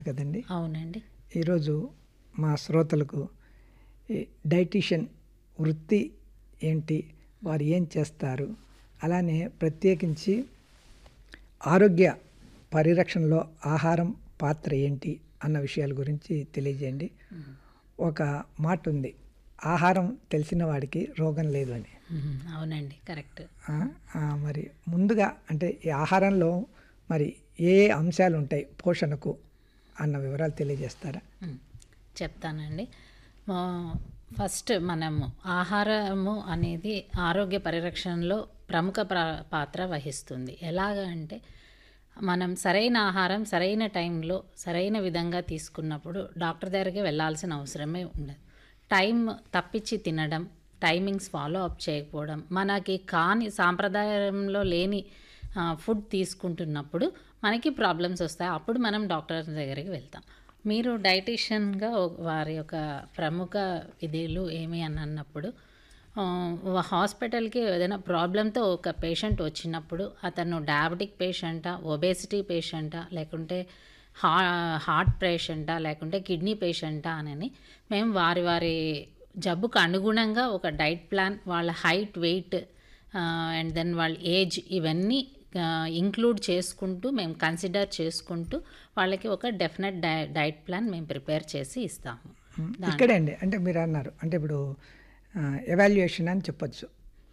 కదండి అవునండి ఈరోజు మా శ్రోతలకు ఈ డైటీషియన్ వృత్తి ఏంటి వారు ఏం చేస్తారు అలానే ప్రత్యేకించి ఆరోగ్య పరిరక్షణలో ఆహారం పాత్ర ఏంటి అన్న విషయాల గురించి తెలియజేయండి ఒక మాట ఉంది ఆహారం తెలిసిన వాడికి రోగం లేదు అని మ్మ్. అవునండి కరెక్ట్ ఆ, ఆ, మరి ముందుగా అంటే ఈ ఆహారంలో మరి ఏ ఏ అంశాలు ఉంటాయి పోషణకు అన్న వివరాలు తెలియజేస్తారా మ్మ్. చెప్తానండి ఆ, ఫస్ట్ మనము ఆహారము అనేది ఆరోగ్య పరిరక్షణలో ప్రముఖ ప్ర- పాత్ర వహిస్తుంది ఎలాగ అంటే మనం సరైన ఆహారం సరైన టైంలో సరైన విధంగా తీసుకున్నప్పుడు డాక్టర్ దగ్గరికి వెళ్ళాల్సిన అవసరమే ఉండదు టైం తప్పించి తినడం టైమింగ్స్ ఫాలో అప్ చేయకపోవడం మనకి కాని సాంప్రదాయంలో లేని ఆ, ఫుడ్ తీసుకుంటున్నప్పుడు మనకి ప్రాబ్లమ్స్ వస్తాయి అప్పుడు మనం డాక్టర్ దగ్గరికి వెళ్తాం మీరు డైటీషియన్గా వారి యొక్క ప్రముఖ విధులు ఏమి అని అన్నప్పుడు ఆ, హాస్పిటల్కి ఏదైనా ప్రాబ్లంతో ఒక పేషెంట్ వచ్చినప్పుడు అతను డయాబెటిక్ పేషెంటా ఒబేసిటీ పేషెంటా లేకుంటే హా హార్ట్ పేషెంటా లేకుంటే కిడ్నీ పేషెంటా అని మేము వారి వారి జబ్బుకు అనుగుణంగా ఒక డైట్ ప్లాన్ వాళ్ళ హైట్ వెయిట్ అండ్ దెన్ వాళ్ళ ఏజ్ ఇవన్నీ ఇంక్లూడ్ చేసుకుంటూ మేము కన్సిడర్ చేసుకుంటూ వాళ్ళకి ఒక డెఫినెట్ డై డైట్ ప్లాన్ మేము ప్రిపేర్ చేసి ఇస్తాము ఇక్కడే అండి అంటే మీరు అన్నారు అంటే ఇప్పుడు ఎవాల్యుయేషన్ అని చెప్పొచ్చు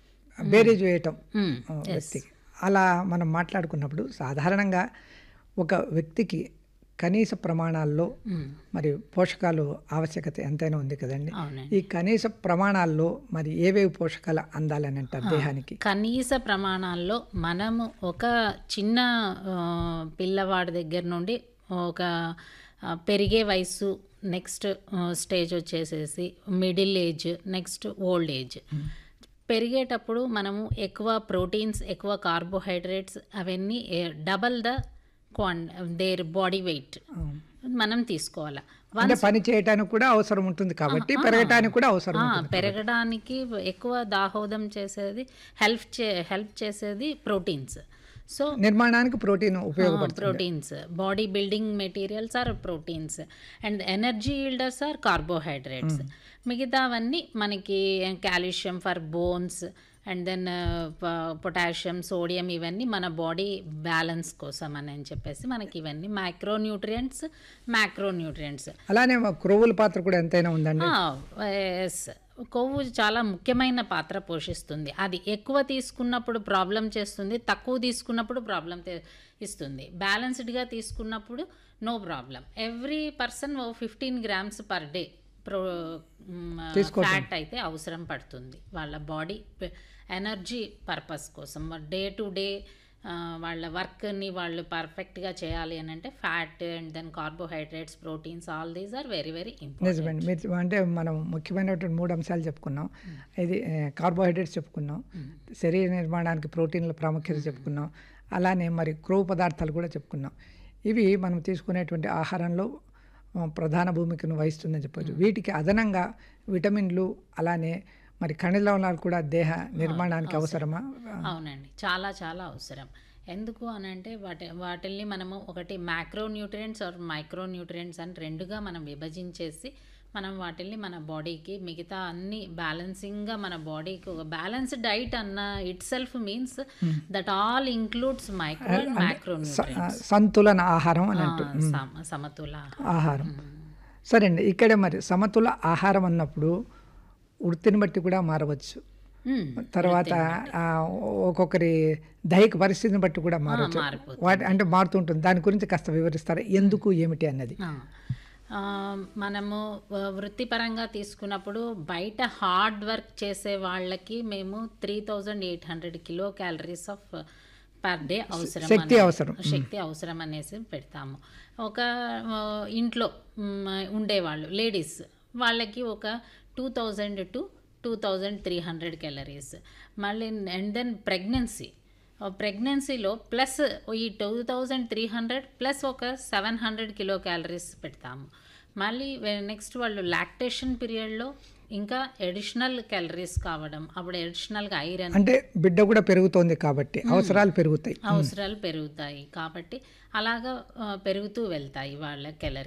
బేరేజ్ వేయటం మ్మ్. ఆ, వ్యక్తికి అలా మనం మాట్లాడుకున్నప్పుడు సాధారణంగా ఒక వ్యక్తికి కనీస ప్రమాణాల్లో మ్మ్. మరి పోషకాలు ఆవశ్యకత ఎంతైనా ఉంది కదండి అవునండి ఈ కనీస ప్రమాణాల్లో మరి ఏవేవి పోషకాలు అందాలని అంటారు దేహానికి కనీస ప్రమాణాల్లో మనము ఒక చిన్న ఆ, పిల్లవాడి దగ్గర నుండి ఒక ఆ, పెరిగే వయసు నెక్స్ట్ స్టేజ్ వచ్చేసేసి middle age next old age పెరిగేటప్పుడు మనము ఎక్కువ ప్రోటీన్స్ ఎక్కువ కార్బోహైడ్రేట్స్ అవన్నీ డబల్ ద క్వాన్ దేర్ బాడీ వెయిట్ మనం తీసుకోవాలి అంటే పని చేయటానికి కూడా అవసరం ఉంటుంది కాబట్టి పెరగటానికి కూడా అవసరం ఆ, ఉంటుంది పెరగడానికి ఎక్కువ దాహోదం చేసేది హెల్ప్ చే హెల్ప్ చేసేది ప్రోటీన్స్ సో నిర్మాణానికి ప్రోటీన్ ఉపయోగపడుతుంది proteins body building materials are proteins and energy elders are carbohydrates మిగతావన్నీ మనకి calcium for bones and then potassium sodium ఇవన్నీ మన బాడీ బ్యాలెన్స్ కోసం అని అని చెప్పేసి మనకి ఇవన్నీ మైక్రోన్యూట్రియంట్స్ మ్యాక్రోన్యూట్రియంట్స్ అలానే మా క్రొవ్వుల పాత్ర కూడా ఎంతైనా ఉందండి ఎస్ కొవ్వు చాలా ముఖ్యమైన పాత్ర పోషిస్తుంది అది ఎక్కువ తీసుకున్నప్పుడు ప్రాబ్లం చేస్తుంది తక్కువ తీసుకున్నప్పుడు ప్రాబ్లం ఇస్తుంది బ్యాలెన్స్డ్గా తీసుకున్నప్పుడు no problem every person fifteen grams per day pro fat అయితే అవసరం పడుతుంది వాళ్ళ బాడీ ఎనర్జీ పర్పస్ కోసం డే టు డే వాళ్ళ వర్క్ని వాళ్ళు పర్ఫెక్ట్గా చేయాలి అని అంటే fat and then carbohydrates proteins all these are very very important నిజమండి మీరు అంటే మనం ముఖ్యమైనటువంటి మూడు అంశాలు చెప్పుకున్నాం ఇది కార్బోహైడ్రేట్స్ చెప్పుకున్నాం శరీర నిర్మాణానికి ప్రోటీన్ల ప్రాముఖ్యత చెప్పుకున్నాం అలానే మరి క్రొవ్వు పదార్థాలు కూడా చెప్పుకున్నాం ఇవి మనం తీసుకునేటువంటి ఆహారంలో ఆ, ప్రధాన భూమికను వహిస్తుందని చెప్పొచ్చు వీటికి అదనంగా విటమిన్లు అలానే మరి ఖనిజ లవణాలు కూడా దేహ నిర్మాణానికి అవసరమా అవునండి చాలా చాలా అవసరం ఎందుకు అని అంటే వాటి వాటిల్ని మనము ఒకటి macronutrients or micronutrients అని రెండుగా మనం విభజించేసి మనం వాటిల్ని మన బాడీకి మిగతా అన్ని బ్యాలెన్సింగ్గా మన బాడీకి ఒక బ్యాలెన్స్ డైట్ అన్న itself means that all includes micro and macro స- ఆ, సంతులన ఆహారం అని అంటూ సమతుల ఆహారం సరే అండి ఇక్కడే మరి సమతుల ఆహారం అన్నప్పుడు వృత్తిని బట్టి కూడా మారవచ్చు మ్మ్. తర్వాత ఆ, ఒక్కొక్కరి దైహిక పరిస్థితిని బట్టి కూడా మారవచ్చు మారిపోతుంది. వాటి అంటే మారుతుంటుంది దాని గురించి కాస్త వివరిస్తారా ఎందుకు ఏమిటి అన్నది ఆ. ఆ, మనము వ- వృత్తిపరంగా తీసుకున్నప్పుడు బయట హార్డ్ వర్క్ చేసే వాళ్ళకి మేము three thousand eight hundred kilo calories of per day అవసరం శక్తి అనే- అవసరం. శక్తి అవసరం అనేసి పెడతాము ఒక ఆ, ఇంట్లో మ్, ఉండేవాళ్ళు లేడీస్ వాళ్ళకి ఒక two thousand to two thousand three hundred calories మళ్ళీ అండ్ దెన్ ప్రెగ్నెన్సీ ప్రెగ్నెన్సీలో ప్లస్ ఈ two thousand three hundred plus ఒక సెవెన్ హండ్రెడ్ కిలో క్యాలరీస్ పెడతాము మళ్ళీ నెక్స్ట్ వాళ్ళు లాక్టేషన్ పీరియడ్లో ఇంకా ఎడిషనల్ క్యాలరీస్ కావడం అప్పుడు ఎడిషనల్గా ఐరన్ అంటే బిడ్డ కూడా పెరుగుతోంది కాబట్టి అవసరాలు పెరుగుతాయి అవసరాలు పెరుగుతాయి కాబట్టి అలాగా ఆ, పెరుగుతూ వెళ్తాయి వాళ్ళ కెలరీ